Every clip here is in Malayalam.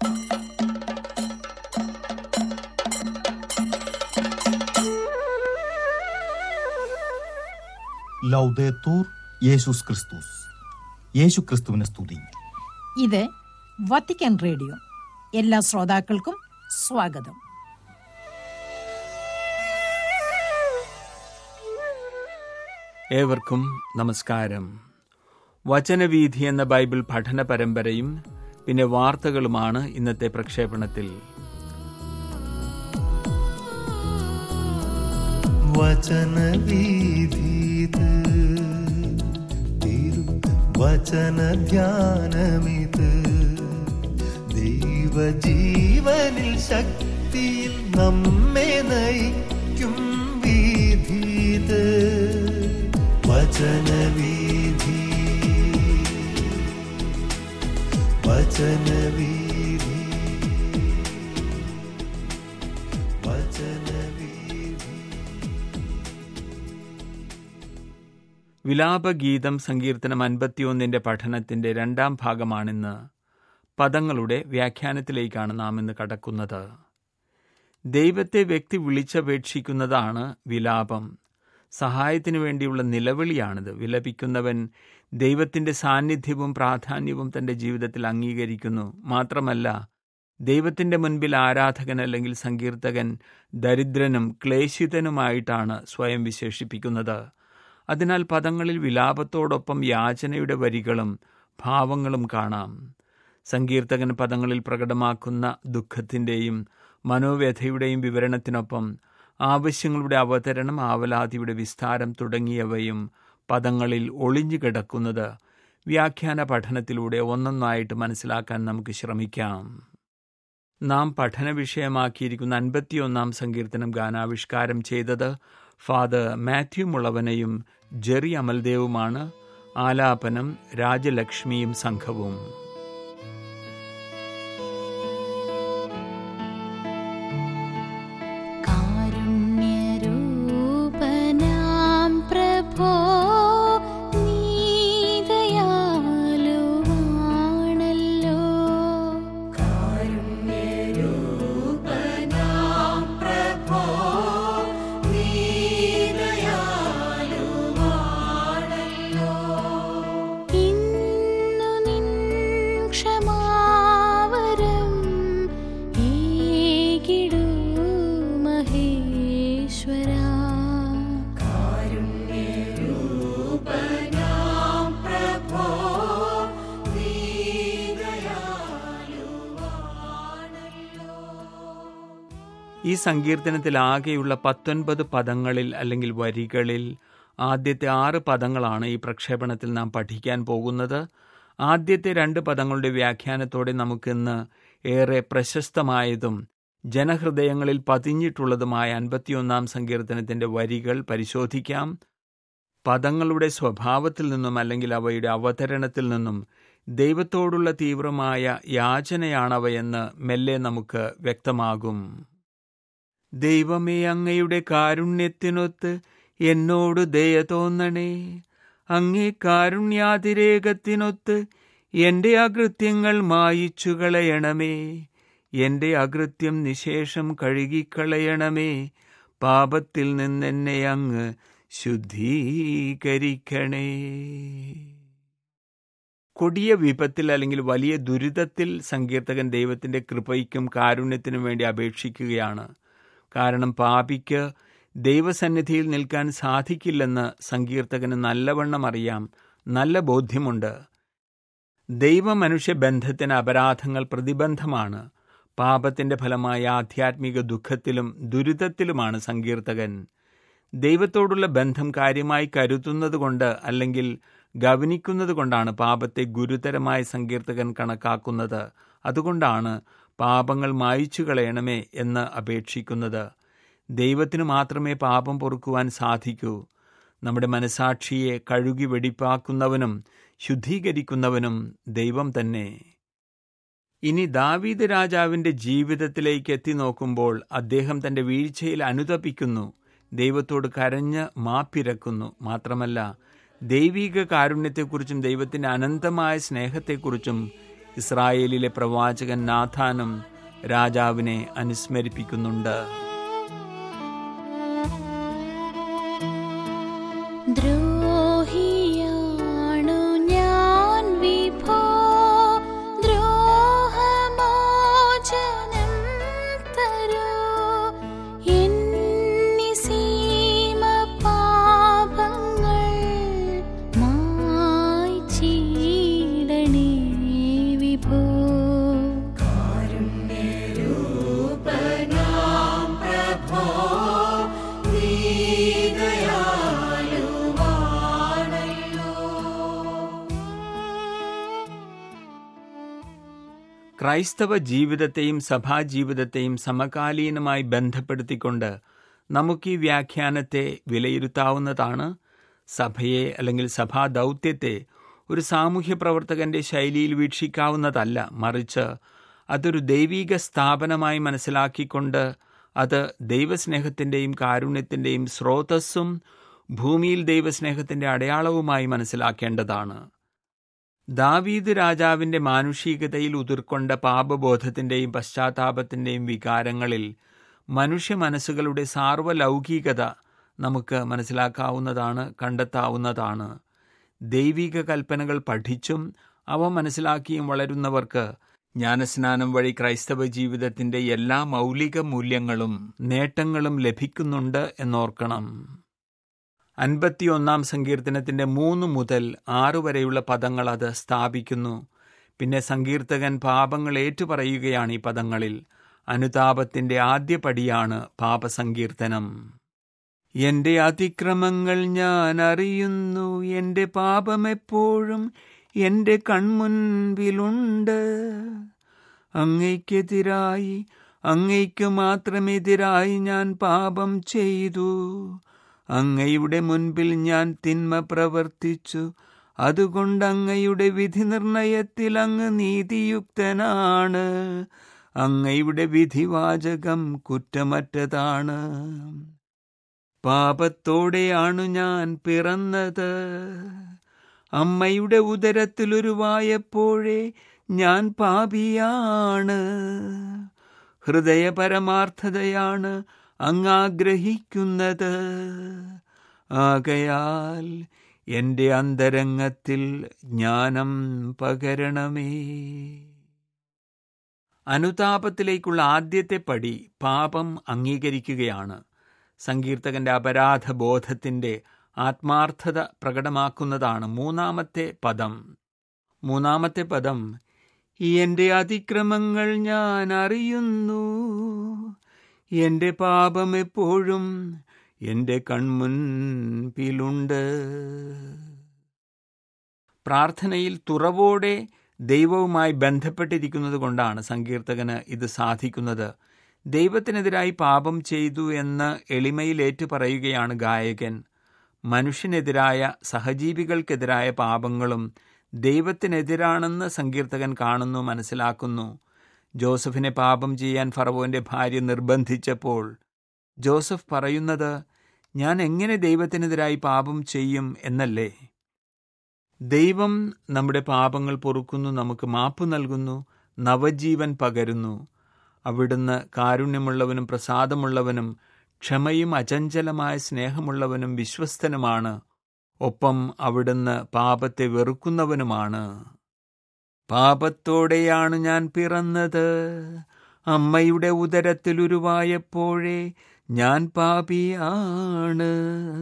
ലൗദേത്തൂർ യേശുസ് ക്രിസ്തുസ് യേശു ക്രിസ്തുവിനെ സ്തുതി ഇത് വത്തിക്കാൻ റേഡിയോ എല്ലാ ശ്രോതാക്കൾക്കും സ്വാഗതം ഏവർക്കും നമസ്കാരം വചനവീഥി എന്ന ബൈബിൾ പഠന പരമ്പരയും പിന്നെ വാർത്തകളുമാണ് ഇന്നത്തെ പ്രക്ഷേപണത്തിൽ വചനവീഥീത് തിരു വചനധ്യാനമിത് ദൈവജീവനിൽ ശക്തിയിൽ നമ്മെ നയിക്കും വീഥീത് വചനവീഥി വചനവീഥി വചനവീഥി വിലാപഗീതം സങ്കീർത്തനം അൻപത്തിയൊന്നിന്റെ പഠനത്തിന്റെ രണ്ടാം ഭാഗമാണിന്ന് പദങ്ങളുടെ വ്യാഖ്യാനത്തിലേക്കാണ് നാം ഇന്ന് കടക്കുന്നത് ദൈവത്തെ വ്യക്തി വിളിച്ചപേക്ഷിക്കുന്നതാണ് വിലാപം സഹായത്തിനു വേണ്ടിയുള്ള നിലവിളിയാണിത് വിലപിക്കുന്നവൻ ദൈവത്തിന്റെ സാന്നിധ്യവും പ്രാധാന്യവും തന്റെ ജീവിതത്തിൽ അംഗീകരിക്കുന്നു മാത്രമല്ല ദൈവത്തിന്റെ മുൻപിൽ ആരാധകൻ അല്ലെങ്കിൽ സങ്കീർത്തകൻ ദരിദ്രനും ക്ലേശിതനുമായിട്ടാണ് സ്വയം വിശേഷിപ്പിക്കുന്നത് അതിനാൽ പദങ്ങളിൽ വിലാപത്തോടൊപ്പം യാചനയുടെ വരികളും ഭാവങ്ങളും കാണാം സങ്കീർത്തകൻ പദങ്ങളിൽ പ്രകടമാക്കുന്ന ദുഃഖത്തിൻ്റെയും മനോവ്യഥയുടെയും വിവരണത്തിനൊപ്പം ആവശ്യങ്ങളുടെ അവതരണം ആവലാതിയുടെ വിസ്താരം തുടങ്ങിയവയും പദങ്ങളിൽ ഒളിഞ്ഞു കിടക്കുന്നത് വ്യാഖ്യാന പഠനത്തിലൂടെ ഒന്നൊന്നായിട്ട് മനസ്സിലാക്കാൻ നമുക്ക് ശ്രമിക്കാം നാം പഠന വിഷയമാക്കിയിരിക്കുന്ന അൻപത്തിയൊന്നാം സങ്കീർത്തനം ഗാനാവിഷ്കാരം ചെയ്തത് ഫാദർ മാത്യു മുളവനയും ജെറി അമൽദേവുമാണ് ആലാപനം രാജലക്ഷ്മിയും സംഘവും കാരുണ്യരൂപനാം പ്രഭോ നീദയാലുവാണല്ലോ ഇന്നു നിൻ ക്ഷമാവരം ഏകിടൂ മഹേശ്വരാ ഈ സങ്കീർത്തനത്തിൽ ആകെയുള്ള പത്തൊൻപത് പദങ്ങളിൽ അല്ലെങ്കിൽ വരികളിൽ ആദ്യത്തെ ആറ് പദങ്ങളാണ് ഈ പ്രക്ഷേപണത്തിൽ നാം പഠിക്കാൻ പോകുന്നത് ആദ്യത്തെ രണ്ട് പദങ്ങളുടെ വ്യാഖ്യാനത്തോടെ നമുക്കിന്ന് ഏറെ പ്രശസ്തമായതും ജനഹൃദയങ്ങളിൽ പതിഞ്ഞിട്ടുള്ളതുമായ അൻപത്തിയൊന്നാം സങ്കീർത്തനത്തിന്റെ വരികൾ പരിശോധിക്കാം പദങ്ങളുടെ സ്വഭാവത്തിൽ നിന്നും അല്ലെങ്കിൽ അവയുടെ അവതരണത്തിൽ നിന്നും ദൈവത്തോടുള്ള തീവ്രമായ യാചനയാണവയെന്ന് മെല്ലെ നമുക്ക് വ്യക്തമാകും ദൈവമേ അങ്ങയുടെ കാരുണ്യത്തിനൊത്ത് എന്നോട് ദയ തോന്നണേ അങ്ങേ കാരുണ്യാതിരേകത്തിനൊത്ത് എന്റെ അകൃത്യങ്ങൾ മായിച്ചു കളയണമേ എന്റെ അകൃത്യം നിശേഷം കഴുകിക്കളയണമേ പാപത്തിൽ നിന്നെന്നെ അങ്ങ് ശുദ്ധീകരിക്കണേ കൊടിയ വിപത്തിൽ അല്ലെങ്കിൽ വലിയ ദുരിതത്തിൽ സങ്കീർത്തകൻ ദൈവത്തിന്റെ കൃപയ്ക്കും കാരുണ്യത്തിനും വേണ്ടി അപേക്ഷിക്കുകയാണ് കാരണം പാപിക്ക് ദൈവസന്നിധിയിൽ നിൽക്കാൻ സാധിക്കില്ലെന്ന് സങ്കീർത്തകന് നല്ലവണ്ണം അറിയാം നല്ല ബോധ്യമുണ്ട് ദൈവമനുഷ്യ ബന്ധത്തിന് അപരാധങ്ങൾ പ്രതിബന്ധമാണ് പാപത്തിന്റെ ഫലമായ ആധ്യാത്മിക ദുഃഖത്തിലും ദുരിതത്തിലുമാണ് സങ്കീർത്തകൻ ദൈവത്തോടുള്ള ബന്ധം കാര്യമായി കരുതുന്നതുകൊണ്ട് അല്ലെങ്കിൽ ഗവനിക്കുന്നത് കൊണ്ടാണ് പാപത്തെ ഗുരുതരമായ സങ്കീർത്തകൻ കണക്കാക്കുന്നത് അതുകൊണ്ടാണ് പാപങ്ങൾ മായിച്ചു കളയണമേ എന്ന് അപേക്ഷിക്കുന്നത് ദൈവത്തിന് മാത്രമേ പാപം പൊറുക്കുവാൻ സാധിക്കൂ നമ്മുടെ മനസാക്ഷിയെ കഴുകി വെടിപ്പാക്കുന്നവനും ശുദ്ധീകരിക്കുന്നവനും ദൈവം തന്നെ ഇനി ദാവീദ് രാജാവിന്റെ ജീവിതത്തിലേക്ക് എത്തി നോക്കുമ്പോൾ അദ്ദേഹം തന്റെ വീഴ്ചയിൽ അനുതപിക്കുന്നു ദൈവത്തോട് കരഞ്ഞ് മാപ്പിരക്കുന്നു മാത്രമല്ല ദൈവിക കാരുണ്യത്തെക്കുറിച്ചും ദൈവത്തിന്റെ അനന്തമായ സ്നേഹത്തെക്കുറിച്ചും ഇസ്രായേലിലെ പ്രവാചകൻ നാഥാനും രാജാവിനെ അനുസ്മരിപ്പിക്കുന്നുണ്ട് ദ്രോഹിയാണു ഞാൻ വിഭോ ദ്രോഹമോചനം തരൂ എന്നിസീമ പാപങ്ങൾ മായ്ച്ചിടണേ വിഭോ ക്രൈസ്തവ ജീവിതത്തെയും സഭാജീവിതത്തെയും സമകാലീനമായി ബന്ധപ്പെടുത്തിക്കൊണ്ട് നമുക്ക് ഈ വ്യാഖ്യാനത്തെ വിലയിരുത്താവുന്നതാണ് സഭയെ അല്ലെങ്കിൽ സഭാ ദൗത്യത്തെ ഒരു സാമൂഹ്യ പ്രവർത്തകന്റെ ശൈലിയിൽ വീക്ഷിക്കാവുന്നതല്ല മറിച്ച് അതൊരു ദൈവീക സ്ഥാപനമായി മനസ്സിലാക്കിക്കൊണ്ട് അത് ദൈവസ്നേഹത്തിൻ്റെയും കാരുണ്യത്തിൻ്റെയും സ്രോതസ്സും ഭൂമിയിൽ ദൈവസ്നേഹത്തിൻ്റെ അടയാളവുമായി മനസ്സിലാക്കേണ്ടതാണ് ദാവീദ് രാജാവിന്റെ മാനുഷികതയിൽ ഉതിർക്കൊണ്ട പാപബോധത്തിന്റെയും പശ്ചാത്താപത്തിന്റെയും വികാരങ്ങളിൽ മനുഷ്യ മനസ്സുകളുടെ സാർവലൗകികത നമുക്ക് മനസ്സിലാക്കാവുന്നതാണ് കണ്ടെത്താവുന്നതാണ് ദൈവിക കൽപ്പനകൾ പഠിച്ചും അവ മനസ്സിലാക്കിയും വളരുന്നവർക്ക് ജ്ഞാനസ്നാനം വഴി ക്രൈസ്തവ ജീവിതത്തിന്റെ എല്ലാ മൗലിക മൂല്യങ്ങളും നേട്ടങ്ങളും ലഭിക്കുന്നുണ്ട് എന്നോർക്കണം അൻപത്തിയൊന്നാം സങ്കീർത്തനത്തിന്റെ മൂന്ന് മുതൽ ആറ് വരെയുള്ള പദങ്ങൾ അത് സ്ഥാപിക്കുന്നു പിന്നെ സങ്കീർത്തകൻ പാപങ്ങൾ ഏറ്റുപറയുകയാണ് ഈ പദങ്ങളിൽ അനുതാപത്തിന്റെ ആദ്യ പടിയാണ് പാപസങ്കീർത്തനം എന്റെ അതിക്രമങ്ങൾ ഞാൻ അറിയുന്നു എന്റെ പാപമെപ്പോഴും എന്റെ കൺമുൻപിലുണ്ട് അങ്ങയ്ക്കെതിരായി അങ്ങയ്ക്ക് മാത്രമെതിരായി ഞാൻ പാപം ചെയ്തു അങ്ങയുടെ മുൻപിൽ ഞാൻ തിന്മ പ്രവർത്തിച്ചു അതുകൊണ്ട് അങ്ങയുടെ വിധി നിർണയത്തിൽ അങ്ങ് നീതിയുക്തനാണ് അങ്ങയുടെ വിധിവാചകം കുറ്റമറ്റതാണ് പാപത്തോടെയാണു ഞാൻ പിറന്നത് അമ്മയുടെ ഉദരത്തിലുരുവായപ്പോഴേ ഞാൻ പാപിയാണ് ഹൃദയപരമാർത്ഥതയാണ് അങ്ങാഗ്രഹിക്കുന്നത് ആകയാൽ എന്റെ അന്തരംഗത്തിൽ ജ്ഞാനം പകരണമേ അനുതാപത്തിലേക്കുള്ള ആദ്യത്തെ പടി പാപം അംഗീകരിക്കുകയാണ് സങ്കീർത്തകന്റെ അപരാധ ബോധത്തിന്റെ ആത്മാർത്ഥത പ്രകടമാക്കുന്നതാണ് മൂന്നാമത്തെ പദം മൂന്നാമത്തെ പദം എന്റെ അതിക്രമങ്ങൾ ഞാൻ അറിയുന്നു എന്റെ പാപം എപ്പോഴും എന്റെ കൺമുൻപിലുണ്ട് പ്രാർത്ഥനയിൽ തുറവോടെ ദൈവവുമായി ബന്ധപ്പെട്ടിരിക്കുന്നത് കൊണ്ടാണ് സങ്കീർത്തകന് ഇത് സാധിക്കുന്നത് ദൈവത്തിനെതിരായി പാപം ചെയ്തു എന്ന് എളിമയിലേറ്റു പറയുകയാണ് ഗായകൻ മനുഷ്യനെതിരായ സഹജീവികൾക്കെതിരായ പാപങ്ങളും ദൈവത്തിനെതിരാണെന്ന് സങ്കീർത്തകൻ കാണുന്നു മനസ്സിലാക്കുന്നു ജോസഫിനെ പാപം ചെയ്യാൻ ഫറവോന്റെ ഭാര്യ നിർബന്ധിച്ചപ്പോൾ ജോസഫ് പറയുന്നത് ഞാൻ എങ്ങനെ ദൈവത്തിനെതിരായി പാപം ചെയ്യും എന്നല്ലേ ദൈവം നമ്മുടെ പാപങ്ങൾ പൊറുക്കുന്നു നമുക്ക് മാപ്പ് നൽകുന്നു നവജീവൻ പകരുന്നു അവിടുന്ന് കാരുണ്യമുള്ളവനും പ്രസാദമുള്ളവനും ക്ഷമയും അചഞ്ചലമായ സ്നേഹമുള്ളവനും വിശ്വസ്തനുമാണ് ഒപ്പം അവിടുന്ന് പാപത്തെ വെറുക്കുന്നവനുമാണ് പാപത്തോടെയാണ് ഞാൻ പിറന്നത് അമ്മയുടെ ഉദരത്തിൽ ഉരുവായപ്പോഴേ ഞാൻ പാപിയാണ്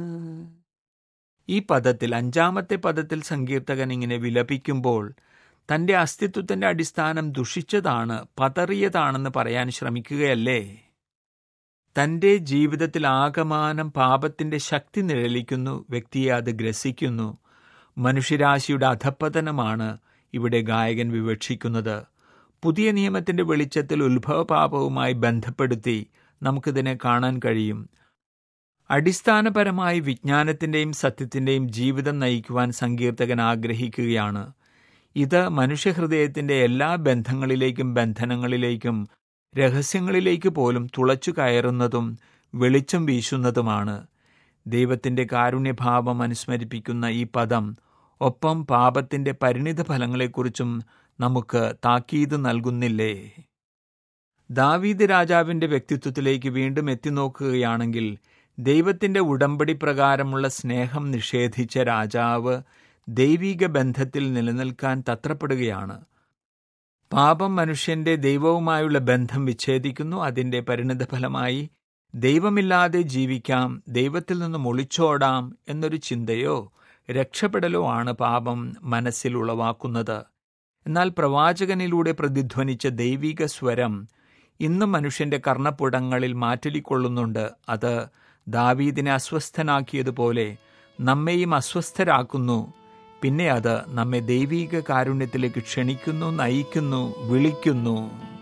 ഈ പദത്തിൽ അഞ്ചാമത്തെ പദത്തിൽ സങ്കീർത്തകൻ ഇങ്ങനെ വിലപിക്കുമ്പോൾ തന്റെ അസ്തിത്വത്തിന്റെ അടിസ്ഥാനം ദുഷിച്ചതാണ് പതറിയതാണെന്ന് പറയാൻ ശ്രമിക്കുകയല്ലേ തന്റെ ജീവിതത്തിൽ ആകമാനം പാപത്തിന്റെ ശക്തി നിഴലിക്കുന്നു വ്യക്തിയെ അത് ഗ്രസിക്കുന്നു മനുഷ്യരാശിയുടെ അധപ്പതനമാണ് ഇവിടെ ഗായകൻ വിവക്ഷിക്കുന്നത് പുതിയ നിയമത്തിന്റെ വെളിച്ചത്തിൽ ഉത്ഭവപാപവുമായി ബന്ധപ്പെടുത്തി നമുക്കിതിനെ കാണാൻ കഴിയും അടിസ്ഥാനപരമായി വിജ്ഞാനത്തിന്റെയും സത്യത്തിന്റെയും ജീവിതം നയിക്കുവാൻ സങ്കീർത്തകൻ ആഗ്രഹിക്കുകയാണ് ഇത് മനുഷ്യഹൃദയത്തിന്റെ എല്ലാ ബന്ധങ്ങളിലേക്കും ബന്ധനങ്ങളിലേക്കും രഹസ്യങ്ങളിലേക്ക് പോലും തുളച്ചു കയറുന്നതും വെളിച്ചം വീശുന്നതുമാണ് ദൈവത്തിന്റെ കാരുണ്യഭാവം അനുസ്മരിപ്പിക്കുന്ന ഈ പദം ഒപ്പം പാപത്തിന്റെ പരിണിത ഫലങ്ങളെക്കുറിച്ചും നമുക്ക് താക്കീത് നൽകുന്നില്ലേ ദാവീദ് രാജാവിന്റെ വ്യക്തിത്വത്തിലേക്ക് വീണ്ടും എത്തിനോക്കുകയാണെങ്കിൽ ദൈവത്തിന്റെ ഉടമ്പടി പ്രകാരമുള്ള സ്നേഹം നിഷേധിച്ച രാജാവ് ദൈവിക ബന്ധത്തിൽ നിലനിൽക്കാൻ തത്രപ്പെടുകയാണ് പാപം മനുഷ്യന്റെ ദൈവവുമായുള്ള ബന്ധം വിച്ഛേദിക്കുന്നു അതിന്റെ പരിണിതഫലമായി ദൈവമില്ലാതെ ജീവിക്കാം ദൈവത്തിൽ നിന്നും ഒളിച്ചോടാം എന്നൊരു ചിന്തയോ രക്ഷപ്പെടലോ ആണ് പാപം മനസ്സിൽ ഉളവാക്കുന്നത് എന്നാൽ പ്രവാചകനിലൂടെ പ്രതിധ്വനിച്ച ദൈവിക സ്വരം ഇന്നും മനുഷ്യന്റെ കർണപ്പുടങ്ങളിൽ മാറ്റൊലിക്കൊള്ളുന്നുണ്ട് അത് ദാവീദിനെ അസ്വസ്ഥനാക്കിയതുപോലെ നമ്മെയും അസ്വസ്ഥരാക്കുന്നു പിന്നെ അത് നമ്മെ ദൈവീക കാരുണ്യത്തിലേക്ക് ക്ഷണിക്കുന്നു നയിക്കുന്നു വിളിക്കുന്നു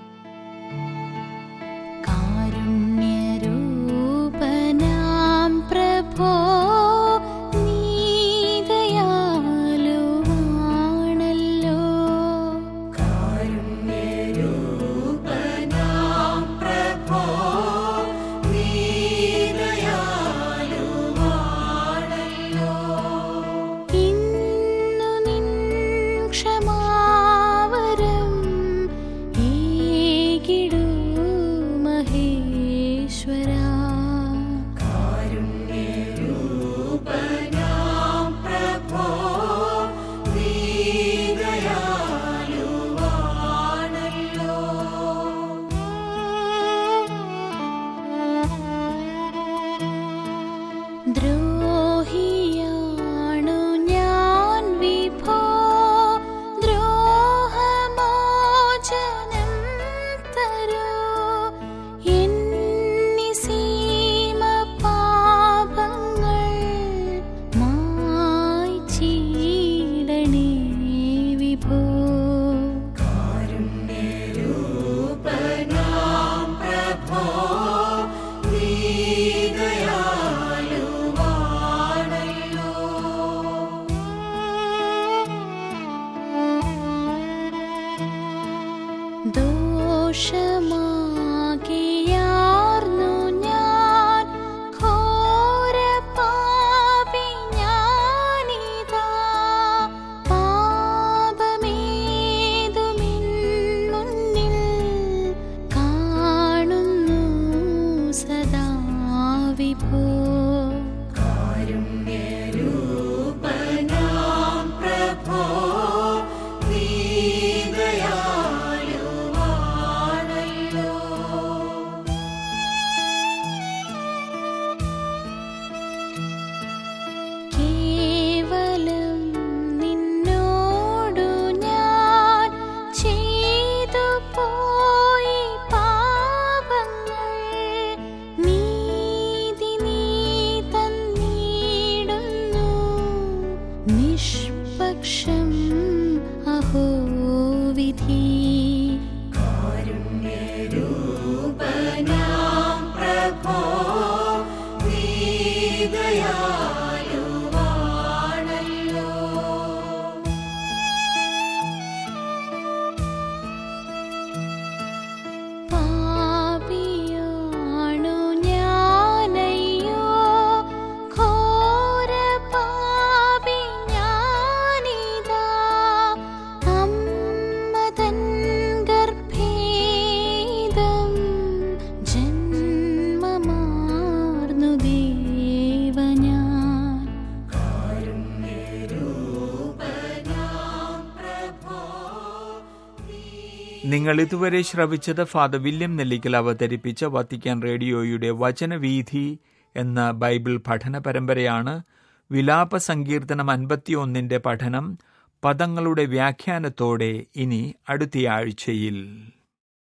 കാരുണ്യരൂപനാം പ്രഭോ നീ ദയാലുവാണല്ലോ ഇന്നു നിൻ ക്ഷമാവരം ഏകിടൂ മഹേശ്വരാ ദ്രോഹിയാണു ഞാൻ വിഭോ ദ്രോഹമോചനം തരൂ എന്നിസീമ പാപങ്ങൾ മായ്ച്ചിടണേ വിഭോ ദോഷമാകിയാർന്നു ഞാൻ ഘോരപാപി ഞാനിതാ പാപമേതുമിൻ മുന്നിൽ കാണുന്നു സദാ വിഭോ കേവലം നിന്നോടു ഞാൻ ചെയ്തു പോയി പാപങ്ങൾ നീതി നീ തന്നിടുന്നു നിഷ്പക്ഷം അഹോ വിധി പാപിയാണു ഞാനയ്യോ ഘോരപാപി ഞാനിതാ അമ്മതൻ ഗർഭേദം ജന്മമാർന്നു ദേവനാൻ നിങ്ങൾ ഇതുവരെ ശ്രവിച്ചത് ഫാദർ വില്യം നെല്ലിക്കൽ അവതരിപ്പിച്ച വത്തിക്കാൻ റേഡിയോയുടെ വചനവീഥി എന്ന ബൈബിൾ പഠന പരമ്പരയാണ് വിലാപ സങ്കീർത്തനം അൻപത്തിയൊന്നിന്റെ പഠനം പദങ്ങളുടെ വ്യാഖ്യാനത്തോടെ ഇനി അടുത്തയാഴ്ചയിൽ